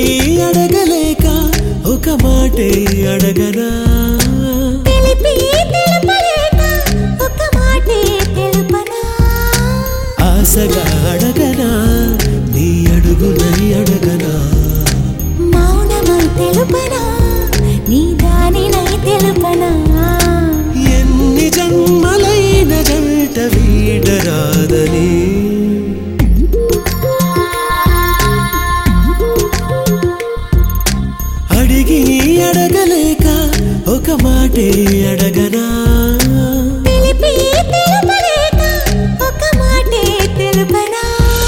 అడగలేక ఒక మాటే అడగనా తెలిపి తెలుపలేక ఒక మాటే తెలుపనా ఆశగా అడగనా నీ అడుగునై అడగనా మౌనమై తెలుపనా నీ దానినై తెలుపనా ఎన్ని జన్మలైన జంట వీడరాదని అడిగి అడగలేక ఒక మాటే అడగనా తెలిపి తెలుపలేక ఒక మాటే తెలుపనా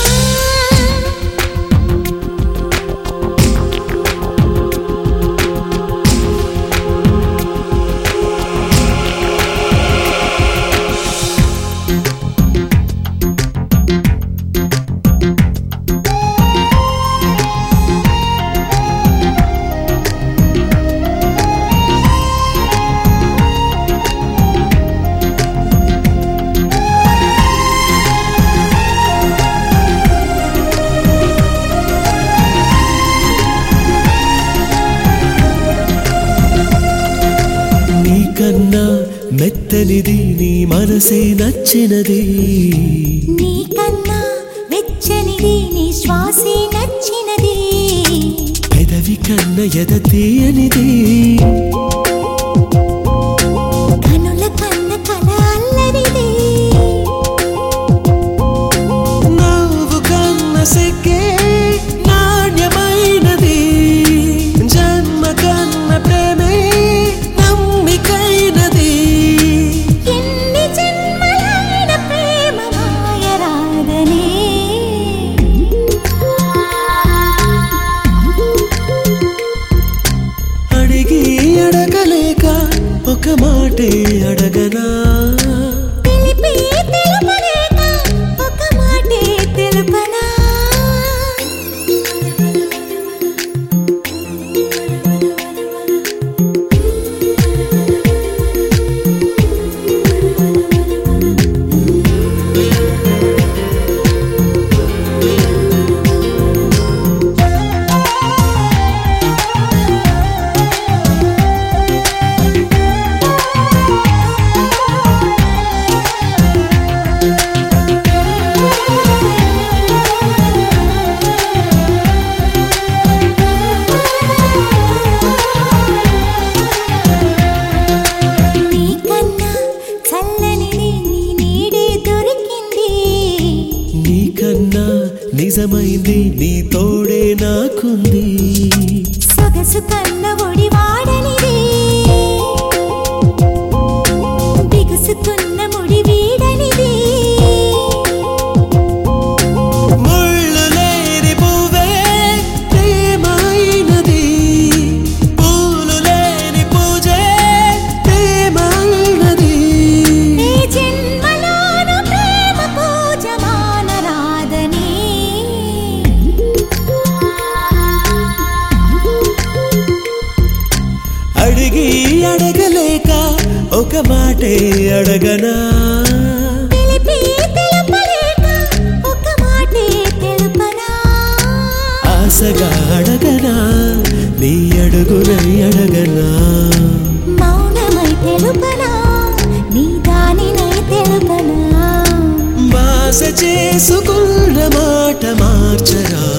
నీకన్నా మెత్తనిది నీ మనసే నచ్చినది నీకన్నా వెచ్చనిది నీ శ్వాసే నచ్చినది పెదవి కన్న ఎద తీయనిది కనుల కన్న కల అల్లరిది నవ్వు కన్న సిగ్గే నాణ్యమైనది జన్మ కన్న ప్రేమే నమ్మికైనది ఎన్ని జన్మలైన ప్రేమ మాయరాదని అడిగి అడగలేక ఒక మాటే అడగనా తెలిపి తెలుపలేక ఒక మాటే తెలుపనా నీకన్నా చల్లనిది నీ నీడే దొరికింది నీకన్నా నిజమైంది నీ తోడే నాకుంది సొగసు కన్న ఒడి వాడనిది బిగుసుకున్న ముడి వీడనిది ముళ్ళు లేని పువ్వే ప్రేమైనది పూలు లేని పూజే ప్రేమైనది ఈ జన్మలోను ప్రేమ పూజ మానరాదని అడిగి అడగలేక ఒక మాటే అడగనా తెలిపి తెలుపలేక ఒక మాటే తెలుపనా ఆశగా అడగనా నీ అడుగునై అడగనా మౌనమై తెలుపనా నీ దానినై తెలుపనా బాస చేసుకున్న మాట మార్చరా